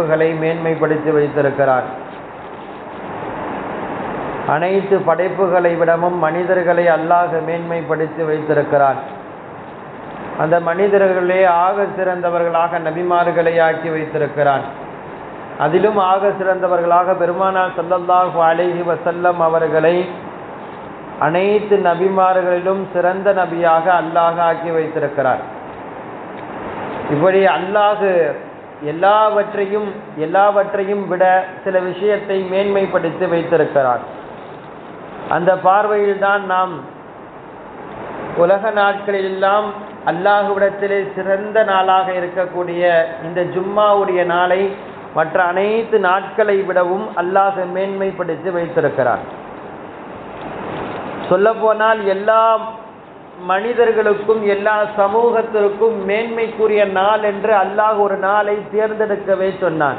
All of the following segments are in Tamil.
படைப்புகளை மேன்மைப்படுத்தி வைத்திருக்கிறான் அனைத்து படைப்புகளை விடமும் மனிதர்களை அல்லாஹ் மேன்மைப்படுத்தி வைத்திருக்கிறான் அந்த மனிதர்களே ஆக சிறந்தவர்களாக நபிமார்களை ஆக்கி வைத்திருக்கிறான் அதிலும் ஆக சிறந்தவர்களாக பெருமானார் ஸல்லல்லாஹு அலைஹி வஸல்லம் அவர்களை அனைத்து நபிமார்களிலும் சிறந்த நபியாக அல்லாஹ் ஆக்கி வைத்திருக்கிறார் இப்படி அல்லாஹ் எல்லாவற்றையும் எல்லாவற்றையும் விட சில விஷயத்தை மேன்மைப்படுத்தி வைத்திருக்கிறார் அந்த பார்வையில்தான் நாம் உலக நாட்களிலெல்லாம் அல்லாஹுவிடத்திலே சிறந்த நாளாக இருக்கக்கூடிய இந்த ஜும்மாவுடைய நாளை மற்ற அனைத்து நாட்களை விடவும் அல்லாஹ் மேன்மைப்படுத்தி வைத்திருக்கிறார் சொல்லப்போனால் எல்லா மனிதர்களுக்கும் எல்லா சமூகத்திற்கும் மேன்மைக்குரிய நாள் என்று அல்லாஹ் ஒரு நாளை தேர்ந்தெடுக்கவே சொன்னான்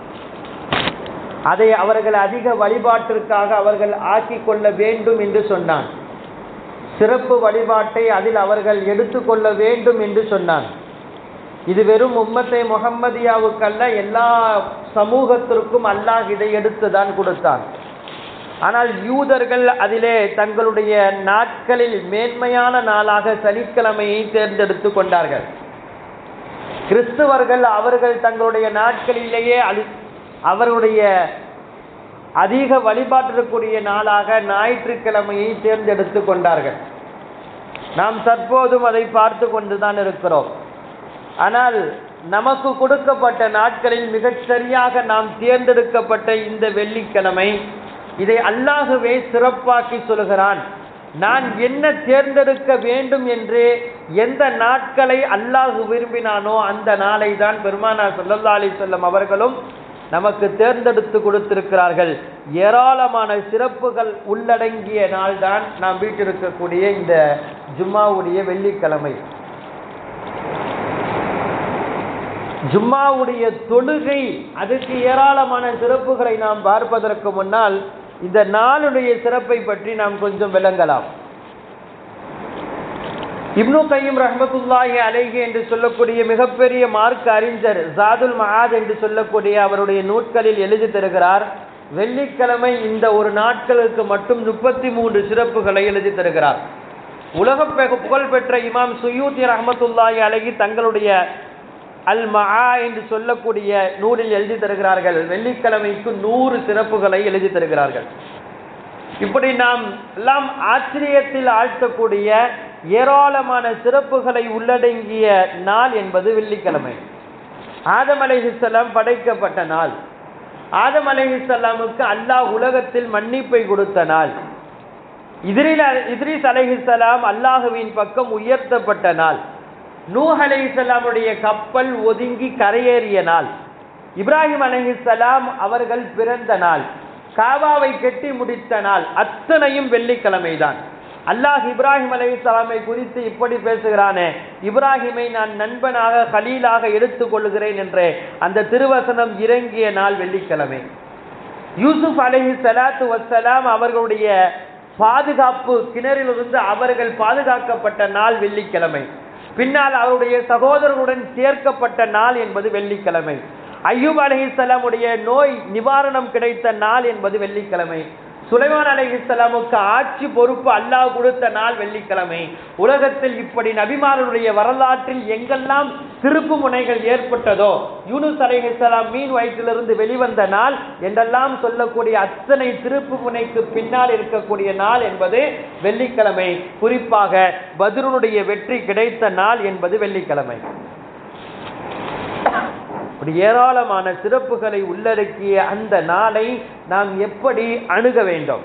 அதை அவர்கள் அதிக வழிபாட்டிற்காக அவர்கள் ஆக்கிக் கொள்ள வேண்டும் என்று சொன்னான் சிறப்பு வழிபாட்டை அதில் அவர்கள் எடுத்துக்கொள்ள வேண்டும் என்று சொன்னான் இது வெறும் உம்மத்தை முகம்மதியாவுக்கல்ல எல்லா சமூகத்திற்கும் அல்லாஹ் இதை எடுத்து தான் கொடுத்தான் ஆனால் யூதர்கள் அதிலே தங்களுடைய நாட்களில் மேன்மையான நாளாக சனிக்கிழமையை தேர்ந்தெடுத்து கொண்டார்கள் கிறிஸ்துவர்கள் அவர்கள் தங்களுடைய நாட்களிலேயே அழி அவருடைய அதிக வழிபாட்டிற்குரிய நாளாக ஞாயிற்றுக்கிழமையை தேர்ந்தெடுத்து கொண்டார்கள் நாம் தற்போதும் அதை பார்த்து கொண்டுதான் இருக்கிறோம் ஆனால் நமக்கு கொடுக்கப்பட்ட நாட்களில் மிகச் சரியாக நாம் தேர்ந்தெடுக்கப்பட்ட இந்த வெள்ளிக்கிழமை இதை அல்லாஹுவே சிறப்பாக்கி சொல்கிறான் நான் என்ன தேர்ந்தெடுக்க வேண்டும் என்று எந்த நாட்களை அல்லாஹ் விரும்பினானோ அந்த நாளை தான் பெருமானா சல்லல்லா அலி சொல்லம் அவர்களும் நமக்கு தேர்ந்தெடுத்து கொடுத்திருக்கிறார்கள் ஏராளமான சிறப்புகள் உள்ளடங்கிய நாள் தான் நாம் வீட்டிருக்கக்கூடிய இந்த ஜும்மாவுடைய வெள்ளிக்கிழமை ஜும்மாவுடைய தொழுகை அதுக்கு ஏராளமான சிறப்புகளை நாம் பார்ப்பதற்கு முன்னால் இந்த நாளுடைய சிறப்பை பற்றி நாம் கொஞ்சம் விளங்கலாம் இப்னு கையும் ரஹமத்துல்லாஹி அலைஹி என்று சொல்லக்கூடிய மிகப்பெரிய மார்க் அறிஞர் ஜாதுல் மஹாத் என்று சொல்லக்கூடிய அவருடைய நூட்களில் எழுதி தருகிறார் வெள்ளிக்கிழமை இந்த ஒரு நாட்களுக்கு மட்டும் முப்பத்தி மூன்று சிறப்புகளை எழுதி தருகிறார் உலக புகழ்பெற்ற இமாம் சுயூத்தி ரஹமத்துல்லாஹி அலைஹி தங்களுடைய அல் மஹா என்று சொல்லக்கூடிய நூலில் எழுதி தருகிறார்கள் வெள்ளிக்கிழமைக்கு நூறு சிறப்புகளை எழுதி தருகிறார்கள் இப்படி நாம் எல்லாம் ஆச்சரியத்தில் ஆழ்த்தக்கூடிய ஏராளமான சிறப்புகளை உள்ளடங்கிய நாள் என்பது வெள்ளிக்கிழமை ஆதம் அலைஹிஸ்ஸலாம் படைக்கப்பட்ட நாள் ஆதம் அலைஹிஸ்ஸலாமுக்கு அல்லாஹ் உலகத்தில் மன்னிப்பை கொடுத்த நாள் இதிரில் இத்ரிஸ் அலைஹிஸ்ஸலாம் அல்லாஹுவின் பக்கம் உயர்த்தப்பட்ட நாள் நூஹ் அலைஹிஸ்ஸலாமுடைய கப்பல் ஒதுங்கி கரையேறிய நாள் இப்ராஹிம் அலைஹிஸ்ஸலாம் அவர்கள் பிறந்த நாள் காபாவை கட்டி முடித்த நாள் அத்தனையும் வெள்ளிக்கிழமை தான் அல்லாஹ் இப்ராஹிம் அலைஹிஸ்ஸலாமை குறித்து இப்படி பேசுகிறானே இப்ராஹிமை நான் நண்பனாக கலீலாக எடுத்துக் கொள்கிறேன் என்று அந்த திருவசனம் இறங்கிய நாள் வெள்ளிக்கிழமை யூசுப் அலைஹி சலாத்து வசலாம் அவர்களுடைய பாதுகாப்பு கிணறிலிருந்து அவர்கள் பாதுகாக்கப்பட்ட நாள் வெள்ளிக்கிழமை பின்னால் அவருடைய சகோதரர்களுடன் சேர்க்கப்பட்ட நாள் என்பது வெள்ளிக்கிழமை ஐயூப் அலைஹிஸ்ஸலாமுடைய நோய் நிவாரணம் கிடைத்த நாள் என்பது வெள்ளிக்கிழமை சுலைமான் அலைஹிஸ்ஸலாமுக்கு ஆட்சி பொறுப்பு அல்லாஹ் கொடுத்த நாள் வெள்ளிக்கிழமை உலகத்தில் இப்படி நபிமார்களுடைய வரலாற்றில் எங்கெல்லாம் திருப்பு முனைகள் ஏற்பட்டதோ யூனுஸ் அலைஹிஸ்ஸலாம் மீன் வயிற்றிலிருந்து வெளிவந்த நாள் என்றெல்லாம் சொல்லக்கூடிய அத்தனை திருப்பு முனைக்கு பின்னால் இருக்கக்கூடிய நாள் என்பது வெள்ளிக்கிழமை குறிப்பாக பத்ருனுடைய வெற்றி கிடைத்த நாள் என்பது வெள்ளிக்கிழமை இப்படி ஏராளமான சிறப்புகளை உள்ளடக்கிய அந்த நாளை நாம் எப்படி அணுக வேண்டும்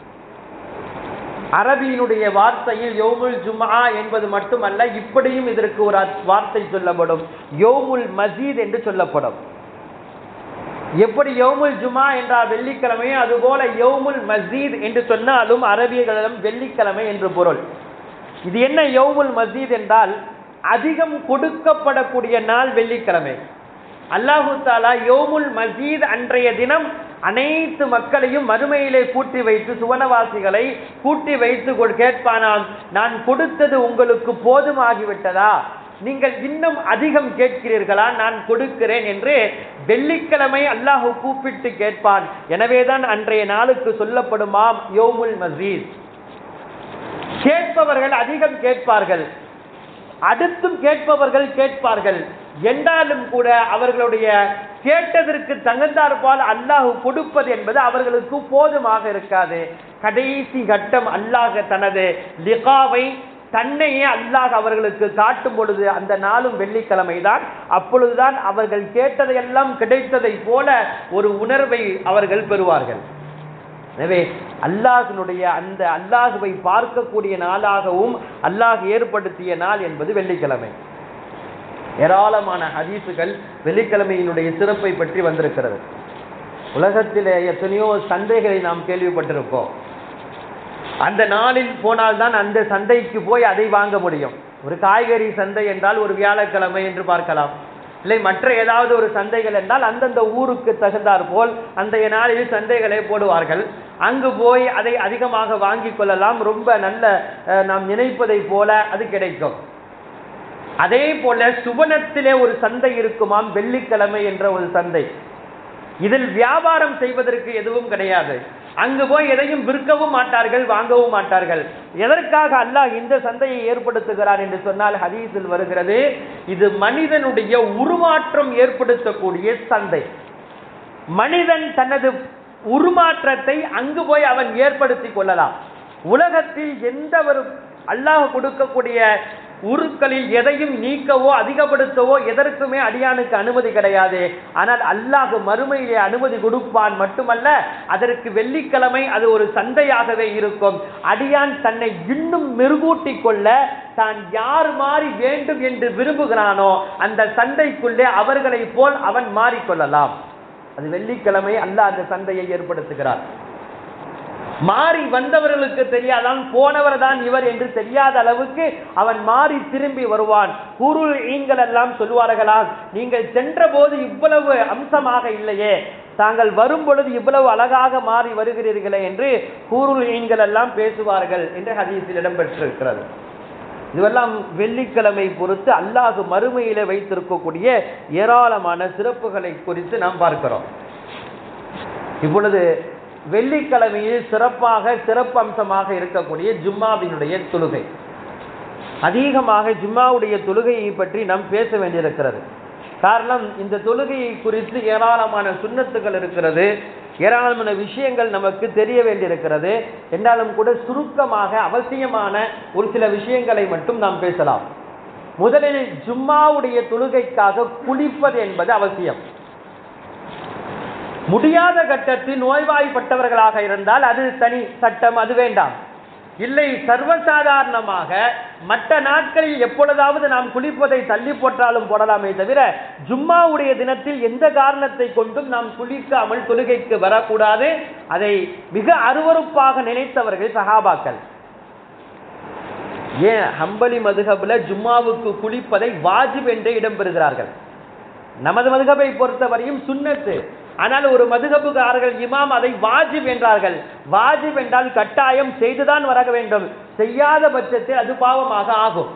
அரபியினுடைய வார்த்தையில் யோமுல் ஜும்ஆ என்பது மட்டுமல்ல இப்படியும் இதற்கு ஒரு அர்த்த- வார்த்தை சொல்லப்படும் யோமுல் மசீத் என்று சொல்லப்படும் எப்படி யோமுல் ஜுமா என்றால் வெள்ளிக்கிழமை அதுபோல யோமுல் மசீத் என்று சொன்னாலும் அரபியர்களிடம் வெள்ளிக்கிழமை என்று பொருள் இது என்ன யோமுல் மசீத் என்றால் அதிகம் கொடுக்கப்படக்கூடிய நாள் வெள்ளிக்கிழமை அல்லாஹு தாலா யோமுல் மசீத் அன்றைய தினம் அனைத்து மக்களையும் மறுமையிலே கூட்டி வைத்து சுவனவாசிகளை கூட்டி வைத்து கொள் கேட்பானாம் நான் கொடுத்தது உங்களுக்கு போதுமாகிவிட்டதா நீங்கள் இன்னும் அதிகம் கேட்கிறீர்களா நான் கொடுக்கிறேன் என்று வெள்ளிக்கிழமை அல்லாஹ் கூப்பிட்டு கேட்பான் எனவேதான் அன்றைய நாளுக்கு சொல்லப்படுமாம் யோமுல் மசீத் கேட்பவர்கள் அதிகம் கேட்பார்கள் அடுத்தும் கேட்பவர்கள் கேட்பார்கள் என்றாலும் கூட அவர்களுடைய கேட்டதற்கு தகுந்தாற்போல் அல்லாஹ் கொடுப்பது என்பது அவர்களுக்கு போதுமாக இருக்காது கடைசி கட்டம் அல்லாஹ் தனது லிகாவை தன்னையே அல்லாஹ் அவர்களுக்கு காட்டும் பொழுது அந்த நாளும் வெள்ளிக்கிழமை தான் அப்பொழுதுதான் அவர்கள் கேட்டதையெல்லாம் கிடைத்ததை போல ஒரு உணர்வை அவர்கள் பெறுவார்கள் எனவே அல்லாஹினுடைய அந்த அல்லாஹுவை பார்க்கக்கூடிய நாளாகவும் அல்லாஹ் ஏற்படுத்திய நாள் என்பது வெள்ளிக்கிழமை ஏராளமான ஹதீசுகள் வெள்ளிக்கிழமையினுடைய சிறப்பை பற்றி வந்திருக்கிறது உலகத்திலே எத்தனையோ சந்தைகளை நாம் கேள்விப்பட்டிருக்கோம் அந்த நாளில் போனால்தான் அந்த சந்தைக்கு போய் அதை வாங்க முடியும் ஒரு காய்கறி சந்தை என்றால் ஒரு வியாழக்கிழமை என்று பார்க்கலாம் இல்லை மற்ற ஏதாவது ஒரு சந்தைகள் என்றால் அந்தந்த ஊருக்கு தகுந்தாற் போல் அன்றைய நாளில் சந்தைகளை போடுவார்கள் அங்கு போய் அதை அதிகமாக வாங்கி கொள்ளலாம் ரொம்ப நல்ல அஹ், நாம் நினைப்பதை போல அது கிடைக்கும் அதே போல சுவனத்திலே ஒரு சந்தை இருக்குமாம் வெள்ளிக்கிழமை என்ற ஒரு சந்தை இதில் வியாபாரம் செய்வதற்கு எதுவும் கிடையாது அங்கு போய் எதையும் விற்கவும் மாட்டார்கள் வாங்கவும் மாட்டார்கள் எதற்காக அல்லாஹ் இந்த சந்தையை ஏற்படுத்துகிறார் என்று சொன்னால் ஹதீஸில் வருகிறது இது மனிதனுடைய உருமாற்றம் ஏற்படுத்தக்கூடிய சந்தை மனிதன் தனது உருமாற்றத்தை அங்கு போய் அவன் ஏற்படுத்திக் கொள்ளலாம் உலகத்தில் எந்த ஒரு அல்லாஹ் கொடுக்கக்கூடிய உருக்களில் எதையும் நீக்கவோ அதிகப்படுத்தவோ எதற்குமே அடியானுக்கு அனுமதி கிடையாது ஆனால் அல்லாஹ் மறுமையிலே அனுமதி கொடுப்பான் மட்டுமல்ல அதற்கு வெள்ளிக்கிழமை அது ஒரு சந்தையாகவே இருக்கும் அடியான் தன்னை இன்னும் மெருகூட்டிக் கொள்ள தான் யார் மாறி வேண்டும் என்று விரும்புகிறானோ அந்த சந்தைக்குள்ளே அவர்களைப் போல் அவன் மாறிக்கொள்ளலாம் அது வெள்ளிக்கிழமை அல்லாஹ் அந்த சந்தையை ஏற்படுத்துகிறார் மாறி வந்தவர்களுக்கு தெரியாதான் போனவர் தான் இவர் என்று தெரியாத அளவுக்கு அவன் மாறி திரும்பி வருவான் குருள் ஈங்கள் எல்லாம் சொல்வார்களாம் நீங்கள் சென்ற போது இவ்வளவு அம்சமாக இல்லையே தாங்கள் வரும் பொழுது இவ்வளவு அழகாக மாறி வருகிறீர்களே என்று கூருள் ஈன்கள் எல்லாம் பேசுவார்கள் என்று ஹதீஸில் இடம்பெற்றிருக்கிறது இதுவெல்லாம் வெள்ளிக்கிழமை பொறுத்து அல்லாஹ் மறுமையிலே வைத்திருக்கக்கூடிய ஏராளமான சிறப்புகளை குறித்து நாம் பார்க்கிறோம் இப்பொழுது வெள்ளிக்கிழமையில் சிறப்பாக சிறப்பு அம்சமாக இருக்கக்கூடிய ஜும்மாவினுடைய தொழுகை அதிகமாக ஜும்மாவுடைய தொழுகையை பற்றி நாம் பேச வேண்டியிருக்கிறது காரணம் இந்த தொழுகையை குறித்து ஏராளமான சுண்ணத்துகள் இருக்கிறது ஏராளமான விஷயங்கள் நமக்கு தெரிய வேண்டியிருக்கிறது என்றாலும் கூட சுருக்கமாக அவசியமான ஒரு சில விஷயங்களை மட்டும் நாம் பேசலாம் முதலில் ஜும்மாவுடைய தொழுகைக்காக குளிப்பது என்பது அவசியம் முடியாத கட்டத்தில் நோய்வாய்ப்பட்டவர்களாக இருந்தால் அது தனி சட்டம் அது வேண்டாம் இல்லை சர்வசாதாரணமாக மற்ற நாட்களில் எப்பொழுதாவது நாம் குளிப்பதை தள்ளி போட்டாலும் போடலாமே தவிர ஜும்மாவுடைய தினத்தில் எந்த காரணத்தை கொண்டும் நாம் குளிக்காமல் தொழுகைக்கு வரக்கூடாது அதை மிக அருவருப்பாக நினைத்தவர்கள் சஹாபாக்கள் ஏன் ஹம்பலி மதுகபுல ஜும்மாவுக்கு குளிப்பதை வாஜிப் என்றே இடம்பெறுகிறார்கள் நமது மதுகபை பொறுத்தவரையும் சுன்னத்து ஆனால் ஒரு மதுகபுகாரர்கள் இமாம் அதை வாஜிப் என்றார்கள் வாஜிப் என்றால் கட்டாயம் செய்துதான் வர வேண்டும் செய்யாத பட்சத்தில் அது பாவமாக ஆகும்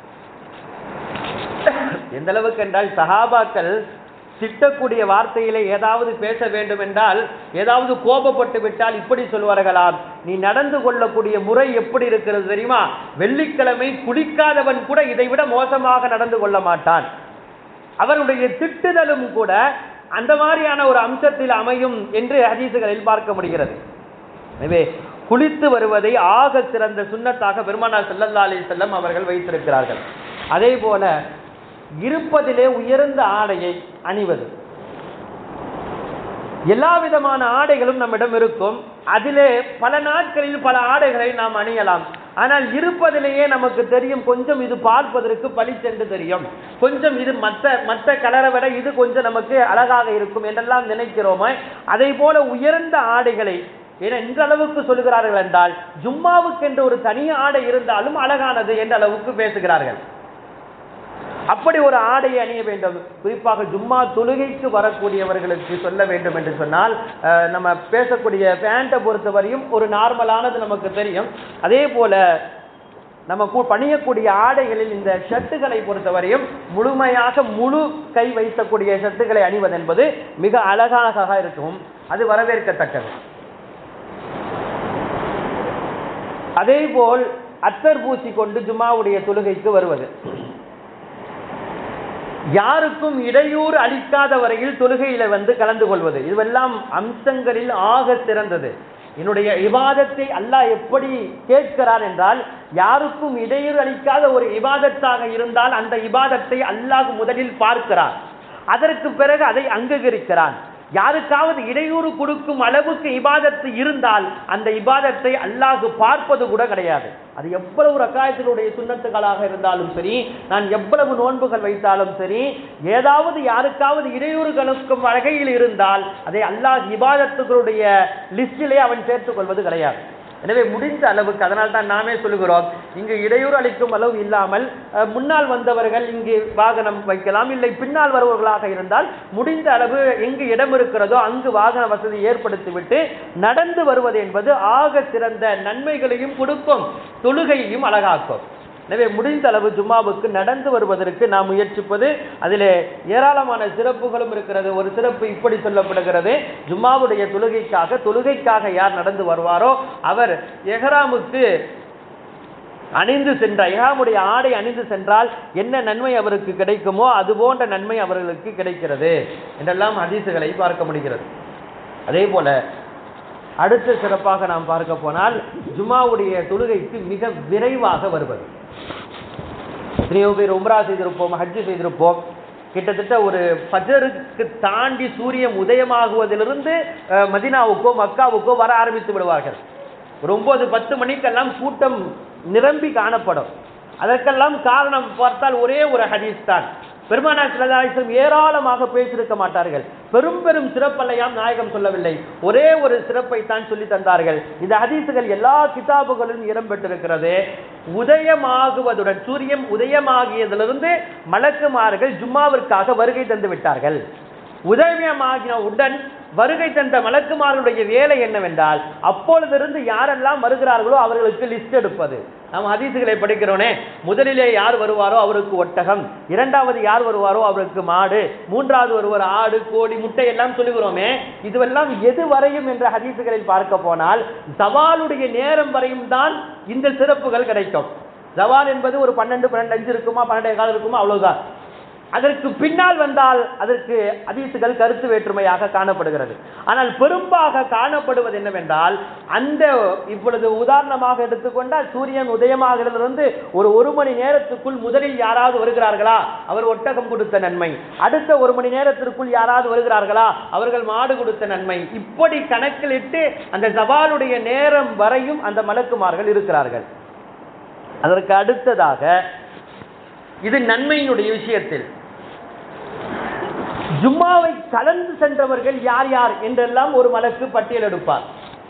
எந்த அளவுக்கு என்றால் சஹாபாக்கள் திட்டக்கூடிய வார்த்தையிலே ஏதாவது பேச வேண்டும் என்றால் ஏதாவது கோபப்பட்டு விட்டால் இப்படி சொல்வார்களாம் நீ நடந்து கொள்ளக்கூடிய முறை எப்படி இருக்கிறது தெரியுமா வெள்ளிக்கிழமை குளிக்காதவன் கூட இதைவிட மோசமாக நடந்து கொள்ள மாட்டான் அவருடைய திட்டுதலும் கூட அந்த மாதிரியான ஒரு அம்சத்தில் அமையும் என்று ஹதீசுகளில் பார்க்க முடிகிறது எனவே குளித்து வருவதை ஆக சிறந்த சுண்ணத்தாக பெருமானார் ஸல்லல்லாஹு அலைஹி வஸல்லம் அவர்கள் வைத்திருக்கிறார்கள் அதே போல இருப்பதிலே உயர்ந்த ஆடையை அணிவது எல்லா விதமான ஆடைகளும் நம்மிடம் இருக்கும் அதிலே பல நாட்களில் பல ஆடைகளை நாம் அணியலாம் ஆனால் இருப்பதிலேயே நமக்கு தெரியும் கொஞ்சம் இது பார்ப்பதற்கு பளிச்சென்று தெரியும் கொஞ்சம் இது மற்ற மற்ற கலரை விட இது கொஞ்சம் நமக்கு அழகாக இருக்கும் என்றெல்லாம் நினைக்கிறோமே அதை போல உயர்ந்த ஆடைகளை ஏன்னா இந்த அளவுக்கு சொல்லுகிறார்கள் என்றால் ஜும்மாவுக்கென்று ஒரு தனி ஆடை இருந்தாலும் அழகானது என்ற அளவுக்கு பேசுகிறார்கள் அப்படி ஒரு ஆடையை அணிய வேண்டும் குறிப்பாக ஜும்மா தொழுகைக்கு வரக்கூடியவர்களுக்கு சொல்ல வேண்டும் என்று சொன்னால் அஹ், நம்ம பேசக்கூடிய பேண்ட்டை பொறுத்தவரையும் ஒரு நார்மலானது நமக்கு தெரியும் அதே போல நம்ம கூ- பணியக்கூடிய ஆடைகளில் இந்த ஷர்ட்டுகளை பொறுத்தவரையும் முழுமையாக முழு கை வைக்கக்கூடிய ஷர்ட்டுகளை அணிவது என்பது மிக அழகாக இருக்கும் அது வரவேற்கத்தக்கது அதேபோல் அத்தர் பூசி கொண்டு ஜும்மாவுடைய தொழுகைக்கு வருவது யாருக்கும் இடையூறு அளிக்காத வரையில் தொழுகையில வந்து கலந்து கொள்வது இதுவெல்லாம் அம்சங்களில் ஆக சிறந்தது என்னுடைய இபாதத்தை அல்லாஹ் எப்படி கேட்கிறார் என்றால் யாருக்கும் இடையூறு அளிக்காத ஒரு இபாதத்தாக இருந்தால் அந்த இபாதத்தை அல்லாஹ் முதலில் பார்க்கிறார் அதற்கு பிறகு அதை அங்கீகரிக்கிறான் யாருக்காவது இடையூறு கொடுக்கும் அளவுக்கு இபாதத்து இருந்தால் அந்த இபாதத்தை அல்லாஹ் பார்ப்பது கூட கிடையாது அது எவ்வளவு ரக்காயத்தினுடைய சுண்ணத்துகளாக இருந்தாலும் சரி நான் எவ்வளவு நோன்புகள் வைத்தாலும் சரி ஏதாவது யாருக்காவது இடையூறு கணக்கும் வகையில் இருந்தால் அதை அல்லாஹ் இபாதத்துகளுடைய லிஸ்டிலே அவன் சேர்த்துக் கொள்வது கிடையாது எனவே முடிந்த அளவுக்கு அதனால் தான் நாமே சொல்லுகிறோம் இங்கு இடையூறு அளிக்கும் அளவு இல்லாமல் அஹ், முன்னால் வந்தவர்கள் இங்கு வாகனம் வைக்கலாம் இல்லை பின்னால் வருபவர்களாக இருந்தால் முடிந்த அளவு எங்கு இடம் இருக்கிறதோ அங்கு வாகன வசதி ஏற்படுத்திவிட்டு நடந்து வருவது என்பது ஆக சிறந்த நன்மைகளையும் கொடுக்கும் தொழுகையையும் அழகாக்கும் எனவே முடிந்த அளவு ஜும்மாவுக்கு நடந்து வருவதற்கு நாம் முயற்சிப்பது அதிலே ஏராளமான சிறப்புகளும் இருக்கிறது ஒரு சிறப்பு இப்படி சொல்லப்படுகிறது ஜும்மாவுடைய தொழுகைக்காக தொழுகைக்காக யார் நடந்து வருவாரோ அவர் எஹ்ராமுக்கு அணிந்து சென்ற இஹ்ராமுடைய ஆடை அணிந்து சென்றால் என்ன நன்மை அவருக்கு கிடைக்குமோ அது போன்ற நன்மை அவர்களுக்கு கிடைக்கிறது என்றெல்லாம் ஹதீசுகளை பார்க்க முடிகிறது அதே போல அடுத்த சிறப்பாக நாம் பார்க்க போனால் ஜும்மாவுடைய தொழுகைக்கு மிக விரைவாக வருவது எத்தனையோ பேர் உம்ரா செய்திருப்போம் ஹஜ்ஜு செய்திருப்போம் கிட்டத்தட்ட ஒரு ஃபஜருக்கு தாண்டி சூரியன் உதயமாகுவதிலிருந்து அஹ், மதீனாவுக்கோ மக்காவுக்கோ வர ஆரம்பித்து விடுவார்கள் ஒரு ஒன்பது பத்து மணிக்கெல்லாம் கூட்டம் நிரம்பி காணப்படும் அதற்கெல்லாம் காரணம் பார்த்தால் ஒரே ஒரு ஹதீஸ் தான் பெருமானா சிலதாசம் ஏராளமாக பேசியிருக்க மாட்டார்கள் பெரும் பெரும் சிறப்பல்லையாம் நாயகம் சொல்லவில்லை ஒரே ஒரு சிறப்பை தான் சொல்லி தந்தார்கள் இந்த ஹதீசுகள் எல்லா கிதாபுகளிலும் இடம் பெற்றிருக்கிறது உதயமாகுவதுடன் சூரியன் உதயமாகியதிலிருந்து மலக்குமார்கள் ஜும்மாவிற்காக வருகை தந்து விட்டார்கள் உதயமாகின உடன் வருகை தந்த மலக்குமார்களுடைய வேலை என்னவென்றால் அப்பொழுதிருந்து யாரெல்லாம் வருகிறார்களோ அவர்களுக்கு லிஸ்ட் எடுப்பது நாம் ஹதீசுகளை படிக்கிறோனே முதலிலே யார் வருவாரோ அவருக்கு ஒட்டகம் இரண்டாவது யார் வருவாரோ அவருக்கு மாடு மூன்றாவது ஒருவர் ஆடு கோழி முட்டை எல்லாம் சொல்லுகிறோமே இதுவெல்லாம் எது வரையும் என்ற ஹதீசுகளில் பார்க்க போனால் சவாலுடைய நேரம் வரையும் தான் இந்த சிறப்புகள் கிடைக்கும் சவால் என்பது ஒரு பன்னெண்டு பன்னெண்டு அஞ்சு இருக்குமா பன்னெண்டு காலம் இருக்குமா அவ்வளவுதான் அதற்கு பின்னால் வந்தால் அதற்கு அதீசுகள் கருத்து வேற்றுமையாக காணப்படுகிறது ஆனால் பெரும்பாக காணப்படுவது என்னவென்றால் அந்த இப்பொழுது உதாரணமாக எடுத்துக்கொண்டால் சூரியன் உதயமாகிறதிலிருந்து ஒரு ஒரு மணி நேரத்துக்குள் முதலில் யாராவது வருகிறார்களா அவர் ஒட்டகம் கொடுத்த நன்மை அடுத்த ஒரு மணி நேரத்திற்குள் யாராவது வருகிறார்களா அவர்கள் மாடு கொடுத்த நன்மை இப்படி கணக்கிலிட்டு அந்த சவாலுடைய நேரம் வரையும் அந்த மலக்குமார்கள் இருக்கிறார்கள் அதற்கு அடுத்ததாக இது நன்மையினுடைய விஷயத்தில் ஜும்மாவை கலந்து சென்றவர்கள் யார் யார் என்றெல்லாம் ஒரு மலக்கு பட்டியல் எடுப்பார்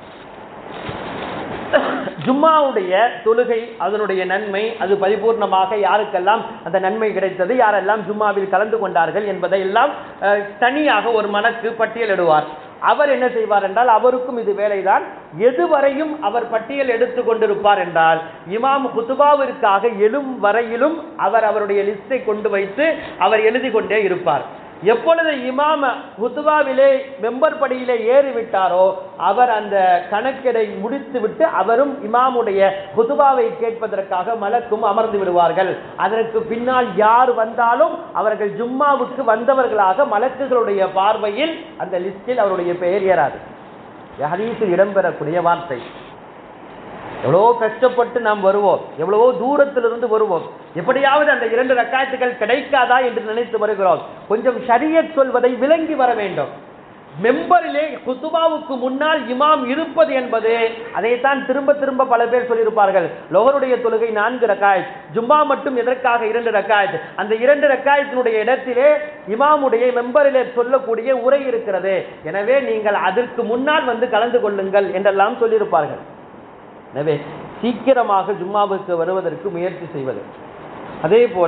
ஜும்மாவுடைய தொழுகை அதனுடைய நன்மை அது பரிபூர்ணமாக யாருக்கெல்லாம் அந்த நன்மை கிடைத்தது யாரெல்லாம் ஜும்மாவில் கலந்து கொண்டார்கள் என்பதை எல்லாம் அஹ், தனியாக ஒரு மலக்கு பட்டியலிடுவார் அவர் என்ன செய்வார் என்றால் அவருக்கும் இது வேலைதான் எதுவரையும் அவர் பட்டியல் எடுத்து கொண்டிருப்பார் என்றால் இமாம் குத்துபாவிற்காக எழும் வரையிலும் அவர் அவருடைய லிஸ்டை கொண்டு வைத்து அவர் எழுதி கொண்டே இருப்பார் எப்பொழுது இமாம ஹுத்துபாவிலே மெம்பர் படியிலே ஏறிவிட்டாரோ அவர் அந்த கணக்கெடை முடித்துவிட்டு அவரும் இமாமுடைய ஹுத்துபாவை கேட்பதற்காக மலக்கும் அமர்ந்து விடுவார்கள் அதற்கு பின்னால் யார் வந்தாலும் அவர்கள் ஜும்மாவுக்கு வந்தவர்களாக மலக்குகளுடைய பார்வையில் அந்த லிஸ்டில் அவருடைய பெயர் ஏறாது ஹதீஸில் இடம்பெறக்கூடிய வார்த்தை எவ்வளவோ கஷ்டப்பட்டு நாம் வருவோம் எவ்வளவோ தூரத்திலிருந்து வருவோம் எப்படியாவது அந்த இரண்டு ரக்காயத்துகள் கிடைக்காதா என்று நினைத்து வருகிறோம் கொஞ்சம் ஷரியத் சொல்வதை விளங்கி வர வேண்டும் மெம்பரிலே குத்துபாவுக்கு முன்னால் இமாம் இருப்பது என்பது அதைத்தான் திரும்ப திரும்ப பல பேர் சொல்லியிருப்பார்கள் லோகருடைய தொழுகை நான்கு ரக்காயத் ஜும்மா மட்டும் எதற்காக இரண்டு ரக்காயத் அந்த இரண்டு ரக்காயத்தினுடைய இடத்திலே இமாமுடைய மெம்பரிலே சொல்லக்கூடிய உரை இருக்கிறது எனவே நீங்கள் அதற்கு முன்னால் வந்து கலந்து கொள்ளுங்கள் என்றெல்லாம் சொல்லியிருப்பார்கள் எனவே சீக்கிரமாக ஜும்மாவுக்கு வருவதற்கு முயற்சி செய்வது அதே போல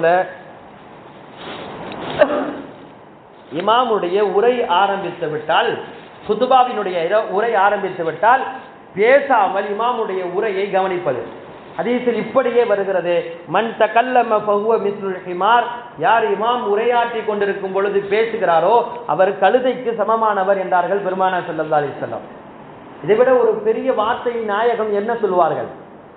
இமாமுடைய உரை ஆரம்பித்து விட்டால் குதுபாவினுடைய இர- உரை ஆரம்பித்து விட்டால் பேசாமல் இமாமுடைய உரையை கவனிப்பது ஹதீஸில் இப்படியே வருகிறது மன் தகல்லம ஃபஹுவ மிஸ்லுல் ஹிமார் யார் இமாம் உரையாற்றி கொண்டிருக்கும் பொழுது பேசுகிறாரோ அவர் கழுதைக்கு சமமானவர் என்றார்கள் பெருமானா ஸல்லல்லாஹு அலைஹி வஸல்லம் இதை விட ஒரு பெரிய வார்த்தையை நாயகம் என்ன சொல்வார்கள்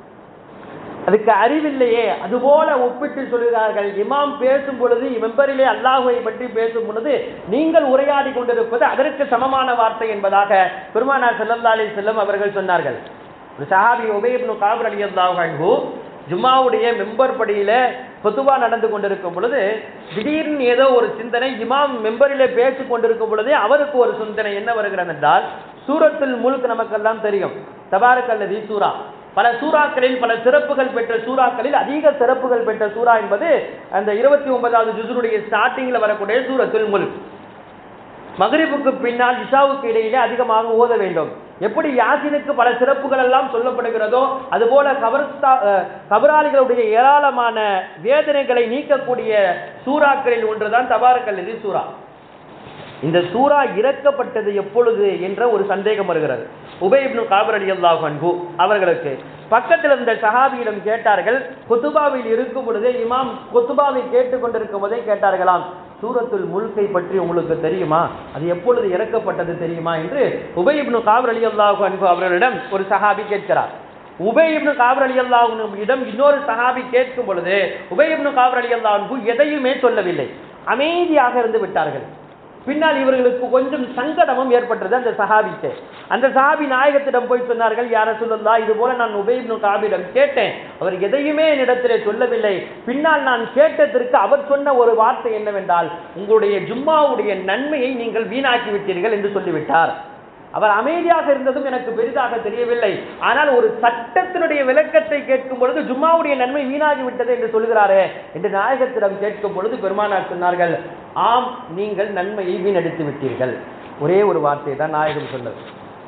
அதுக்கு அறிவில்லையே அதுபோல ஒப்பிட்டு சொல்கிறார்கள் இமாம் பேசும் பொழுது மெம்பரிலே அல்லாஹுவை பற்றி பேசும் பொழுது நீங்கள் உரையாடி கொண்டிருப்பது அதற்கு சமமான வார்த்தை என்பதாக பெருமானார் ஸல்லல்லாஹு அலைஹி வஸல்லம் அவர்கள் சொன்னார்கள் ஒரு சஹாபி உபை இப்னு காபர் ரலியல்லாஹு அன்ஹு ஜும்மாவுடைய மெம்பர் படியில பொதுவா நடந்து கொண்டிருக்கும் பொழுது திடீர்னு ஏதோ ஒரு சிந்தனை இமாம் மெம்பரிலே பேசிக் கொண்டிருக்கும் பொழுதே அவருக்கு ஒரு சிந்தனை என்ன வருகிறது என்றால் சூரத்துல் முல்க் நமக்கெல்லாம் தெரியும் தபாரக்கல்லதி சூரா பல சூறாக்களில் பல சிறப்புகள் பெற்ற சூறாக்களில் அதிக சிறப்புகள் பெற்ற சூறா என்பது அந்த இருபத்தி ஒன்பதாவது ஜுசுருடைய ஸ்டார்டிங்ல வரக்கூடிய சூரத்துல் முல்க் மகரிபுக்கு பின்னால் இஷாவுக்கு இடையிலே அதிகமாக ஓத வேண்டும் எப்படி யாசினுக்கு பல சிறப்புகள் எல்லாம் சொல்லப்படுகிறதோ அதுபோல கபர்ஸ்தா அஹ், கபராளிகளுடைய ஏராளமான வேதனைகளை நீக்கக்கூடிய சூறாக்களில் ஒன்றுதான் தபாரக்கல்லதி சூரா இந்த சூரா இறக்கப்பட்டது எப்பொழுது என்ற ஒரு சந்தேகம் வருகிறது உபை இப்னு காபர் ரலியல்லாஹு அன்ஹு அவர்களுக்கு பக்கத்தில் இருந்த சஹாபியிடம் கேட்டார்கள் குத்துபாவில் இருக்கும் பொழுதே இமாம் குத்துபாவை கேட்டுக்கொண்டிருக்கும் போதே கேட்டார்களாம் சூரத்துல் முல்கை பற்றி உங்களுக்கு தெரியுமா அது எப்பொழுது இறக்கப்பட்டது தெரியுமா என்று உபை இப்னு காபர் ரலியல்லாஹு அன்ஹு அவர்களிடம் ஒரு சஹாபி கேட்கிறார் உபை இப்னு காபர் ரலியல்லாஹு இடம் இன்னொரு சஹாபி கேட்கும் பொழுது உபை இப்னு காபர் ரலியல்லாஹு அன்ஹு எதையுமே சொல்லவில்லை அமைதியாக இருந்து விட்டார்கள் பின்னால் இவர்களுக்கு கொஞ்சம் சங்கடமும் ஏற்பட்டது அந்த சஹாபிக்கு அந்த சஹாபி நாயகத்திடம் போய் சொன்னார்கள் யார சொல்லலா இது போல நான் உபயிப்னு காபிடம் கேட்டேன் அவர் எதையுமே என்னிடத்திலே சொல்லவில்லை பின்னால் நான் கேட்டதற்கு அவர் சொன்ன ஒரு வார்த்தை என்னவென்றால் உங்களுடைய ஜும்மாவுடைய நன்மையை நீங்கள் வீணாக்கி விட்டீர்கள் என்று சொல்லிவிட்டார் அவர் அமைதியாக இருந்ததும் எனக்கு பெரிதாக தெரியவில்லை ஆனால் ஒரு சட்டத்தினுடைய விளக்கத்தை கேட்கும் பொழுது ஜும்மாவுடைய நன்மை வீணாகி விட்டது என்று சொல்கிறாரே என்று நாயகத்திடம் கேட்கும் பொழுது பெருமானார் சொன்னார்கள் ஆம் நீங்கள் நன்மையை வீணடித்து விட்டீர்கள் ஒரே ஒரு வார்த்தை தான் நாயகம் சொன்னது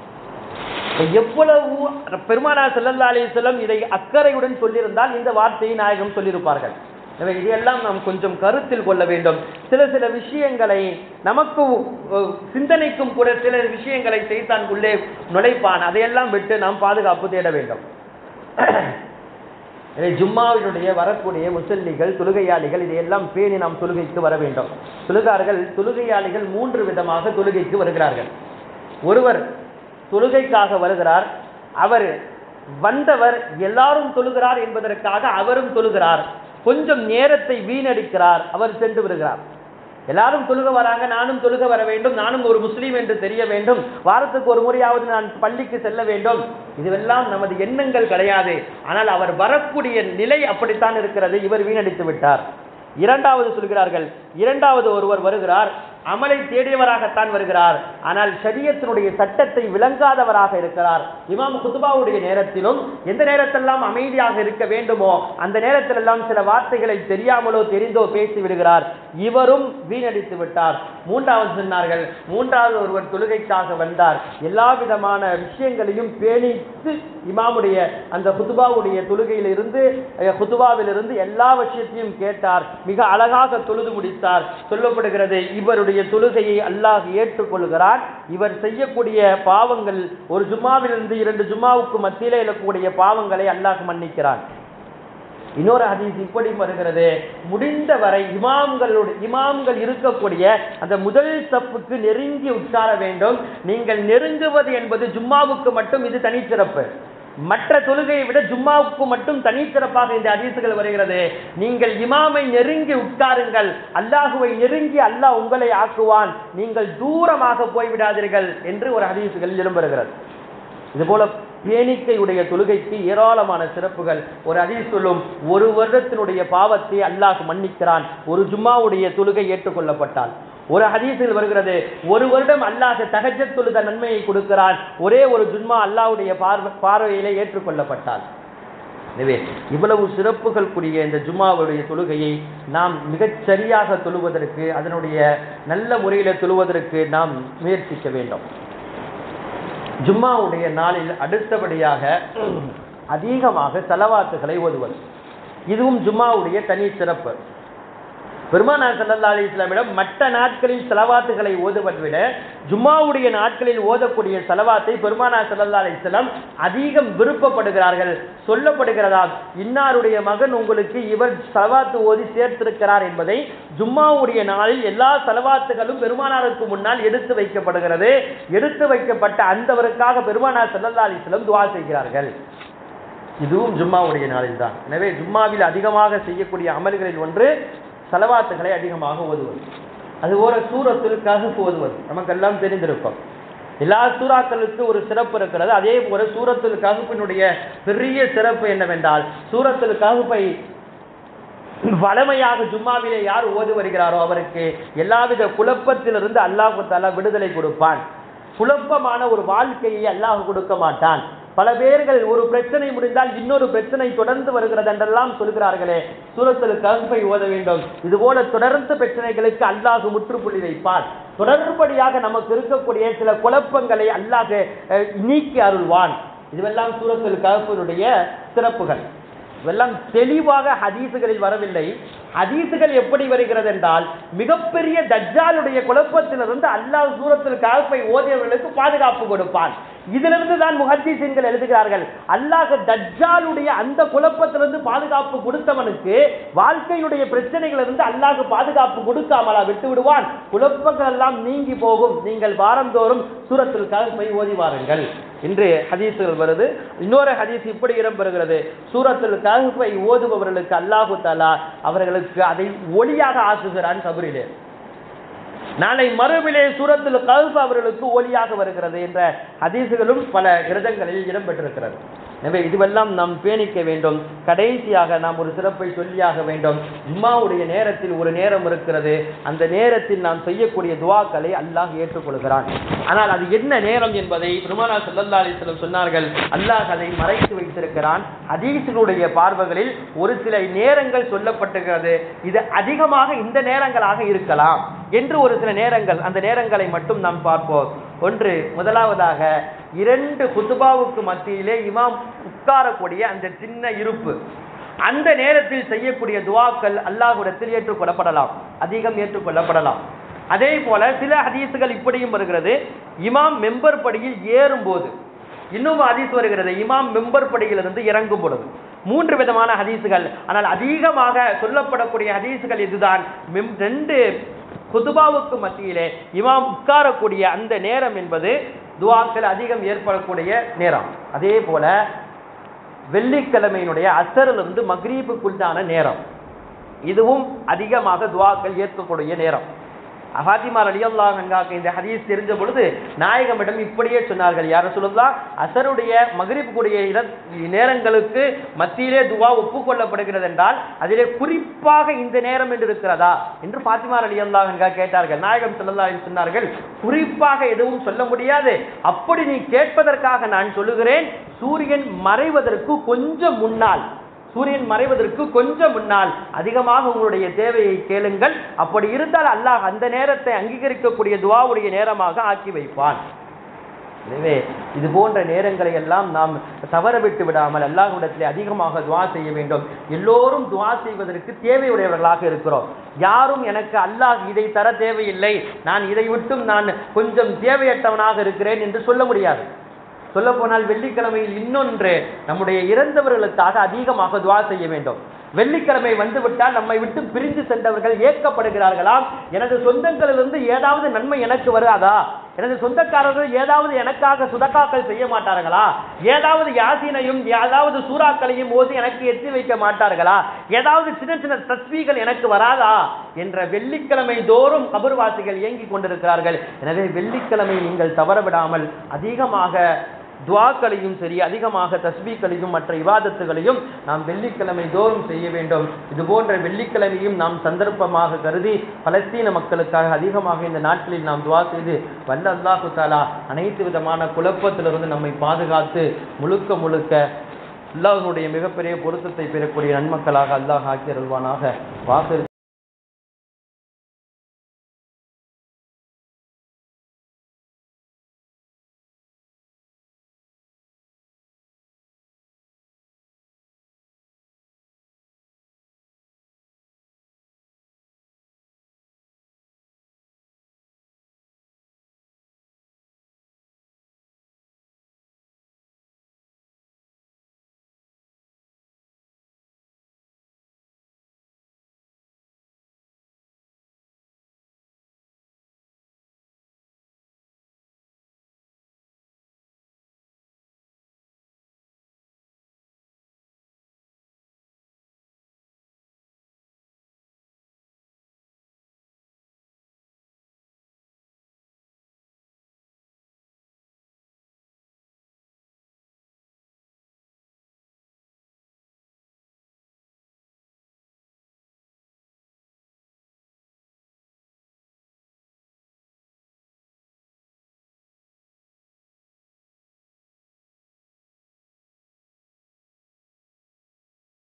இப்ப எவ்வளவு பெருமானார் ஸல்லல்லாஹு அலைஹி வஸல்லம் இதை அக்கறையுடன் சொல்லியிருந்தால் இந்த வார்த்தையை நாயகம் சொல்லியிருப்பார்கள் எனவே இதையெல்லாம் நாம் கொஞ்சம் கருத்தில் கொள்ள வேண்டும் சில சில விஷயங்களை நமக்கு அஹ், சிந்தனைக்கும் கூட சில விஷயங்களை செய்தான் உள்ளே நுழைப்பான் அதையெல்லாம் விட்டு நாம் பாதுகாப்பு தேட வேண்டும் எனவே ஜும்மாவினுடைய வரக்கூடிய முசல்லிகள் தொழுகையாளிகள் இதையெல்லாம் பேணி நாம் தொழுகைக்கு வர வேண்டும் தொழுகார்கள் தொழுகையாளிகள் மூன்று விதமாக தொழுகைக்கு வருகிறார்கள் ஒருவர் தொழுகைக்காக வருகிறார் அவர் வந்தவர் எல்லாரும் தொழுகிறார் என்பதற்காக அவரும் தொழுகிறார் கொஞ்சம் நேரத்தை வீணடிக்கிறார் அவர் சென்று விடுகிறார் எல்லாரும் தொழுக வராங்க நானும் தொழுக வர வேண்டும் நானும் ஒரு முஸ்லீம் என்று தெரிய வேண்டும் வாரத்துக்கு ஒரு முறையாவது நான் பள்ளிக்கு செல்ல வேண்டும் இதுவெல்லாம் நமது எண்ணங்கள் கிடையாது ஆனால் அவர் வரக்கூடிய நிலை அப்படித்தான் இருக்கிறது இவர் வீணடித்து விட்டார் இரண்டாவது சொல்கிறார்கள் இரண்டாவது ஒருவர் வருகிறார் அமலை தேடியவராகத்தான் வருகிறார் ஆனால் ஷரியத்தினுடைய சட்டத்தை விளங்காதவராக இருக்கிறார் இமாம் குதுபாவுடைய நேரத்திலும் எந்த நேரத்தெல்லாம் அமைதியாக இருக்க வேண்டுமோ அந்த நேரத்திலெல்லாம் சில வார்த்தைகளை தெரியாமலோ தெரிந்தோ பேசி விடுகிறார் இவரும் வீணடித்து விட்டார் மூன்றாவது சொன்னார்கள் மூன்றாவது ஒருவர் தொழுகைக்காக வந்தார் எல்லா விதமான விஷயங்களையும் பேணித்து இமாமுடைய அந்த குதுபாவுடைய தொழுகையிலிருந்து அஹ், குதுபாவிலிருந்து எல்லா விஷயத்தையும் கேட்டார் மிக அழகாக தொழுது முடித்தார் சொல்லப்படுகிறது இவருடைய தொழுகையை அல்லாஹ் ஏற்றுக்கொள்கிறார் இவர் செய்யக்கூடிய பாவங்கள் ஒரு ஜும்மாவிலிருந்து இரண்டு ஜும்மாவுக்கு மத்தியிலே இருக்கக்கூடிய பாவங்களை அல்லாஹ் மன்னிக்கிறான் இன்னொரு ஹதீஸ் இப்படி வருகிறது முடிந்தவரை இமாம்களுடைய இமாம்கள் இருக்கக்கூடிய அந்த முதல் சப்புக்கு நெருங்கி உட்கார வேண்டும் நீங்கள் நெருங்குவது என்பது ஜும்மாவுக்கு மட்டும் இது தனிச்சிறப்பு மற்ற தொழுகையை விட ஜும்மாவுக்கு மட்டும் தனிச்சிறப்பாக இந்த ஹதீசுகள் வருகிறது நீங்கள் இமாமை நெருங்கி உட்காருங்கள் அல்லாஹுவை நெருங்கி அல்லாஹ் உங்களை ஆக்குவான் நீங்கள் தூரமாக போய்விடாதீர்கள் என்று ஒரு ஹதீசுகளில் இடம்பெறுகிறது இதுபோல பேணிக்கையுடைய தொழுகைக்கு ஏராளமான சிறப்புகள் ஒரு ஹதீஸ் சொல்லும் ஒரு வருடத்தினுடைய பாவத்தை அல்லாஹ் மன்னிக்கிறான் ஒரு ஜும்மாவுடைய தொழுகை ஏற்றுக்கொள்ளப்பட்டால் ஒரு ஹதீஸில் வருகிறது ஒரு வருடம் அல்லாஹ் தகஜத் தொழுத நன்மையை கொடுக்கிறான் ஒரே ஒரு ஜும்மா அல்லாஹ்வுடைய பார்வை பார்வையிலே ஏற்றுக்கொள்ளப்பட்டால் எனவே இவ்வளவு சிறப்புகள் கூடிய இந்த ஜும்மாவுடைய தொழுகையை நாம் மிகச் சரியாக தொழுவதற்கு அதனுடைய நல்ல முறையில் தொழுவதற்கு நாம் முயற்சிக்க வேண்டும் ஜும்மாவுடைய நாளில் அடுத்தபடியாக அதிகமாக செலவாத்துகளை ஓதுவது இதுவும் ஜும்மாவுடைய தனி சிறப்பு பெருமானார் சல்லல்லா அலிஸ்லாமிடம் மற்ற நாட்களில் செலவாத்துகளை ஓதுவதை விட ஜும்மாவுடைய நாட்களில் ஓதக்கூடிய செலவாத்தை பெருமானார் சல்லல்லா அலிஸ்லாம் அதிகம் விருப்பப்படுகிறார்கள் சொல்லப்படுகிறதா இன்னாருடைய மகன் உங்களுக்கு இவர் செலவாத்து ஓதி சேர்த்திருக்கிறார் என்பதை ஜும்மாவுடைய நாளில் எல்லா செலவாத்துகளும் பெருமானாருக்கு முன்னால் எடுத்து வைக்கப்படுகிறது எடுத்து வைக்கப்பட்ட அந்தவருக்காக பெருமானார் சல்லல்லா அலிஸ்லம் துவா செய்கிறார்கள் இதுவும் ஜும்மாவுடைய நாளில் தான் எனவே ஜும்மாவில் அதிகமாக செய்யக்கூடிய அமல்களில் ஒன்று செலவாத்துகளை அதிகமாக ஓதுவது அது ஒரு சூரத்தில் ககுப்பு ஓதுவது நமக்கெல்லாம் தெரிந்திருக்கும் எல்லா சூறாக்களுக்கு ஒரு சிறப்பு இருக்கிறது அதே போல சூரத்தில் ககுப்பினுடைய பெரிய சிறப்பு என்னவென்றால் சூரத்தில் ககுப்பை வளமையாக ஜும்மாவிலே யார் ஓதி வருகிறாரோ அவருக்கு எல்லாவித குழப்பத்திலிருந்து அல்லாஹு தாலா விடுதலை கொடுப்பான் குழப்பமான ஒரு வாழ்க்கையை அல்லாஹ் கொடுக்க மாட்டான் பல பேர்கள் ஒரு பிரச்சனை முடிந்தால் இன்னொரு பிரச்சனை தொடர்ந்து வருகிறது என்றெல்லாம் சொல்கிறார்களே சூரத்தில் கருப்பை ஓத வேண்டும் இதுபோல தொடர்ந்து பிரச்சனைகளுக்கு அல்லாஹ் முற்றுப்புள்ளி வைப்பான் தொடர்படியாக நமக்கு இருக்கக்கூடிய சில குழப்பங்களை அல்லாஹ் அஹ், நீக்கி அருள்வான் இதுவெல்லாம் சூரத்தில் கருப்பினுடைய சிறப்புகள் இதெல்லாம் தெளிவாக ஹதீசுகளில் வரவில்லை ஹதீசுகள் எப்படி வருகிறது என்றால் மிகப்பெரிய தஜ்ஜாலுடைய குழப்பத்திலிருந்து அல்லாஹ் சூரத்தில் காப்பை ஓதியவர்களுக்கு பாதுகாப்பு கொடுப்பான் இதிலிருந்து தான் முஹத்தீசின்கள் எழுதுகிறார்கள் அல்லாஹ் தஜ்ஜாலுடைய அந்த குழப்பத்திலிருந்து பாதுகாப்பு கொடுத்தவனுக்கு வாழ்க்கையினுடைய பிரச்சனைகளிலிருந்து அல்லாஹ் பாதுகாப்பு கொடுக்காமலா விட்டு விடுவான் குழப்பங்கள் எல்லாம் நீங்கி போகும் நீங்கள் வாரந்தோறும் சூரத்தில் காப்பை ஓதி வாருங்கள் இன்று ஹதீசுகள் வருது இன்னொரு ஹதீஸ் இப்படி இடம்பெறுகிறது சூரத்தில் கஹ்ஃபை ஓதுபவர்களுக்கு அல்லாஹு தாலா அவர்களுக்கு அதை ஒளியாக ஆக்குகிறான் கபரிலே நாளை மறுவிலே சூரத்தில் கஹ்ஃப் அவர்களுக்கு ஒளியாக வருகிறது என்ற ஹதீசுகளும் பல கிரதங்களில் இடம்பெற்றிருக்கிறது எனவே இதுவெல்லாம் நாம் பேணிக்க வேண்டும் கடைசியாக நாம் ஒரு சிறப்பை சொல்லியாக வேண்டும் ஜும்மாவுடைய நேரத்தில் ஒரு நேரம் இருக்கிறது அந்த நேரத்தில் நாம் செய்யக்கூடிய துவாக்களை அல்லாஹ் ஏற்றுக்கொள்கிறான் ஆனால் அது என்ன நேரம் என்பதை பெருமானா சல்லல்லா அலிஸ்லம் சொன்னார்கள் அல்லாஹ் அதை மறைத்து வைத்திருக்கிறான் ஹதீஸுடைய பார்வைகளில் ஒரு சில நேரங்கள் சொல்லப்பட்டிருக்கிறது இது அதிகமாக இந்த நேரங்களாக இருக்கலாம் என்று ஒரு சில நேரங்கள் அந்த நேரங்களை மட்டும் நாம் பார்ப்போம் ஒன்று முதலாவதாக இரண்டு குத்துபாவுக்கு மத்தியிலே இமாம் உட்காரக்கூடிய அந்த சின்ன இருப்பு அந்த நேரத்தில் செய்யக்கூடிய துவாக்கள் அல்லாஹ்விடத்தில் ஏற்றுக்கொள்ளப்படலாம் அதிகம் ஏற்றுக்கொள்ளப்படலாம் அதே போல சில ஹதீஸுகள் இப்படியும் வருகிறது இமாம் மெம்பர் படியில் ஏறும்போது இன்னும் ஹதீஸ் வருகிறது இமாம் மெம்பர் படியிலிருந்து இறங்கும் பொழுது மூன்று விதமான ஹதீஸுகள் ஆனால் அதிகமாக சொல்லப்படக்கூடிய ஹதீஸுகள் இதுதான் மெம் ரெண்டு குதுபாவுக்கு மத்தியிலே இமாம் உட்காரக்கூடிய அந்த நேரம் என்பது துவாக்கள் அதிகம் ஏற்படக்கூடிய நேரம் அதே போல வெள்ளிக்கிழமையினுடைய அசரிலிருந்து மக்ரீபுக்குள்ளான நேரம் இதுவும் அதிகமாக துவாக்கள் ஏற்கக்கூடிய நேரம் அஹாத்திமார் அலியல்லாஹ் அங்காக்கு இந்த ஹதீஸ் தெரிஞ்ச பொழுது நாயகமிடம் இப்படியே சொன்னார்கள் யார சொல்லலாம் அசருடைய மகரிப்புடைய இட நேரங்களுக்கு மத்தியிலே துவா ஒப்புக்கொள்ளப்படுகிறது என்றால் அதிலே குறிப்பாக இந்த நேரம் என்று இருக்கிறதா என்று ஃபாத்திமார் அலியல்லாஹ் அங்கா கேட்டார்கள் நாயகம் சொல்லல்லா சொன்னார்கள் குறிப்பாக எதுவும் சொல்ல முடியாது அப்படி நீ கேட்பதற்காக நான் சொல்லுகிறேன் சூரியன் மறைவதற்கு கொஞ்சம் முன்னால் சூரியன் மறைவதற்கு கொஞ்சம் முன்னால் அதிகமாக உங்களுடைய தேவையை கேளுங்கள் அப்படி இருந்தால் அல்லாஹ் அந்த நேரத்தை அங்கீகரிக்கக்கூடிய துவாவுடைய நேரமாக ஆக்கி வைப்பான் எனவே இது போன்ற நேரங்களை எல்லாம் நாம் தவற விட்டு விடாமல் அல்லாஹ்விடத்திலே அதிகமாக துவா செய்ய வேண்டும் எல்லோரும் துவா செய்வதற்கு தேவையுடையவர்களாக இருக்கிறோம் யாரும் எனக்கு அல்லாஹ் இதை தர தேவையில்லை நான் இதை விட்டும் நான் கொஞ்சம் தேவையற்றவனாக இருக்கிறேன் என்று சொல்ல முடியாது சொல்ல போனால் வெள்ளிக்கிழமையில் இன்னொன்று நம்முடைய இறந்தவர்களுக்காக அதிகமாக துவா செய்ய வேண்டும் வெள்ளிக்கிழமை வந்துவிட்டால் நம்மை விட்டு பிரிந்து சென்றவர்கள் ஏற்கப்படுகிறார்களாம் எனது சொந்தங்களிலிருந்து ஏதாவது நன்மை எனக்கு வராதா எனது சொந்தக்காரர்கள் ஏதாவது எனக்காக சுதக்காக்கள் செய்ய மாட்டார்களா ஏதாவது யாசினையும் ஏதாவது சூறாக்களையும் ஓதி எனக்கு எத்தி வைக்க மாட்டார்களா ஏதாவது சின்ன சின்ன தஸ்வீகள் எனக்கு வராதா என்ற வெள்ளிக்கிழமை தோறும் கபர்வாசிகள் இயங்கிக் கொண்டிருக்கிறார்கள் எனவே வெள்ளிக்கிழமை நீங்கள் தவறவிடாமல் அதிகமாக துவாக்களையும் சரி அதிகமாக தஸ்பீக்களையும் மற்ற இவாதத்துகளையும் நாம் வெள்ளிக்கிழமை தோறும் செய்ய வேண்டும் இது போன்ற வெள்ளிக்கிழமையும் நாம் சந்தர்ப்பமாக கருதி பலஸ்தீன மக்களுக்காக அதிகமாக இந்த நாட்களில் நாம் துவா செய்து வல்ல அல்லாஹு தாலா அனைத்து விதமான குழப்பத்திலிருந்து நம்மை பாதுகாத்து முழுக்க முழுக்க அல்லாஹ்வுடைய மிகப்பெரிய பொருத்தத்தை பெறக்கூடிய நன்மக்களாக அல்லாஹ் ஆக்கி அருள்வானாக வாக்கு